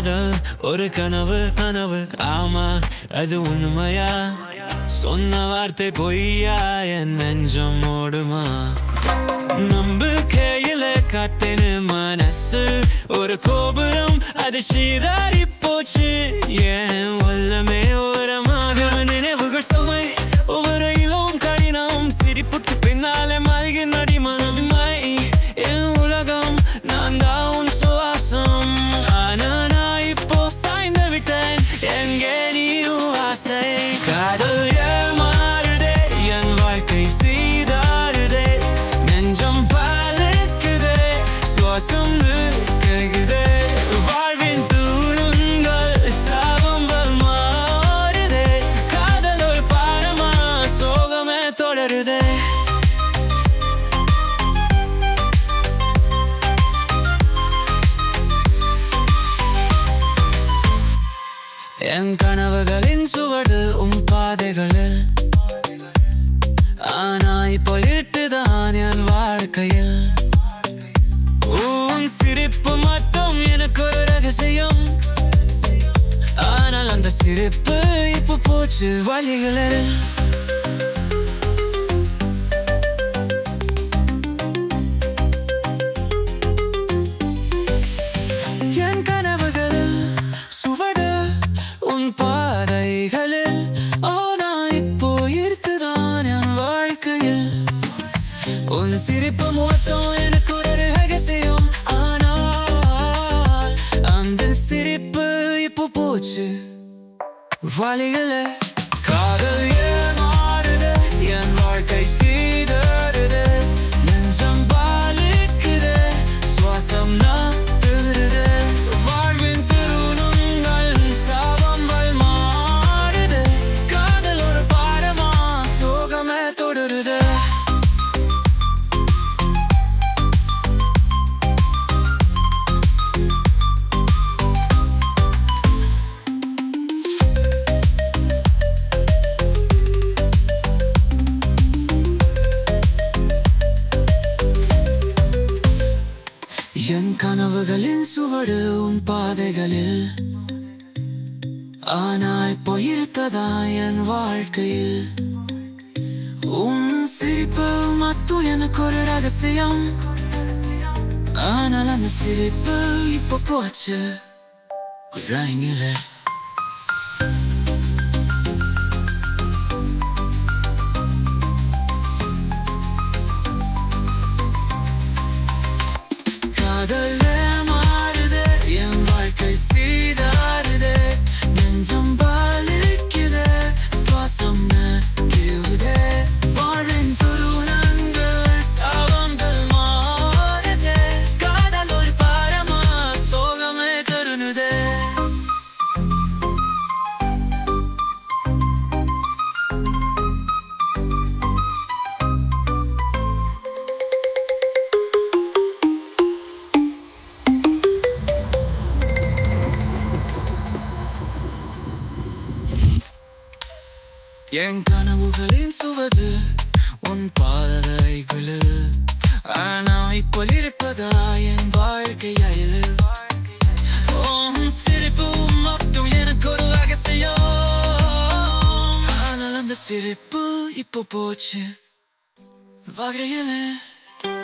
காதல் ஒரு கனவு கனவு ஆமா அது உண்மையா சொன்ன வார்த்தை பொய்யா என் நெஞ்சம் ஓடுமா நம்பிக்கையில காத்தேன்னு மனசு ஒரு கோபுரம் அது சீதாரி போச்சு ஏன் வல்லமே ஓரமாக நினைவுகள் சுமை ஒவ்வொரு இளவும் கடினம் சிரிப்புக்கு பின்னாலே மல்கி நடிமனமை என் உலகம் நான் தான் உன் சுவாசம் ஆனா நான் இப்போ சாய்ந்து விட்டேன் எங்கே நீயும் ஆசை காதல் ஏமாறுதே என் வாழ்க்கை சீதாருதே நெஞ்சம் பாலுக்குதே சுவாசம் கேக்குதே வாழ்வின் தூணுங்கள் சாபங்கள் மாறுதே காதல் ஒரு பாரமா சோகமே தொடருதே என் கனவுகளின் சுவடு உன் பாதைகளில் ஆனா இப்போ இருட்டுதான் என் வாழ்க்கையில் உன் சிரிப்பு மட்டும் எனக்கு ஒரு ரகசியம் ஆனால் அந்த சிரிப்பு இப்போ போச்சு வழிகளில் என் கனவுகளில் சுவடு உன் பாதைகளில் ஆனா இப்போ இருக்குதான் என் வாழ்க்கையில் உன் சிரிப்பு மட்டும் எனக்கு ஒரு ரகசியம் ஆனால் அந்த சிரிப்பு இப்போ போச்சு வழிகள காதல் ஏமாறுது என் வாழ்க்கை சீதறுது நெஞ்சம் பாலிக்குது சுவாசம் நாட்டுது வாழ்வின் திருநுங்கள் சாபங்கள் மாறுது காதல் ஒரு பாடமா சோகமே தொடருது என் கனவுகளின் சுவடு உன் பாதைகளில் ஆனா இப்போ இருத்ததா என் வாழ்க்கையில் உன் சிரிப்பு மட்டும் எனக்கு ஒரு ரகசியம் ஆனால் அந்த சிரிப்பு இப்போ போச்சு ரங்கிலே காதல் மாறுதே என் வாழ்க்கை சீதாருதே நெஞ்சம் பாலிக்குதே சுவாசம் நக்கியுதே வாழ்வின் துருணங்கள் சாபங்கள் மாறுதே காதல் ஒரு பாரமா சோகமே தருணுதே என் கனவுகளின் சுவது உன் பாதைகளில் ஆனா இப்போ இருப்பதா என் வாழ்க்கையில் உன் சிரிப்பு மட்டும் எனக்கு ஒரு ரகசியம் ஆனால் அந்த சிரிப்பு இப்போ போச்சு வகையிலே